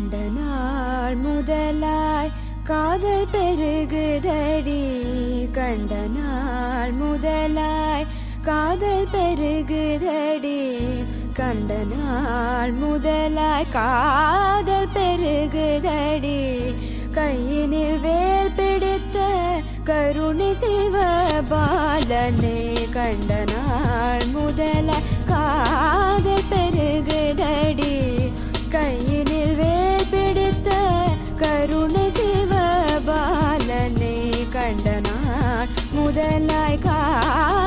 கண்ட நாள் முதலாய் காதல் பெருகுதடி கண்ட நாள் முதலாய் காதல் பெருகுதடி கண்ட நாள் முதலாய் காதல் பெருகுதடி கையினில் வேல் பிடித்த கருணை சிவ பாலனே கண்ட நாள் முதலாய் காதல் பெருகுதடி கையினில் வேல் பிடித்த கருணை சிவ பாலனே கண்ட நாள் முதலாய் கா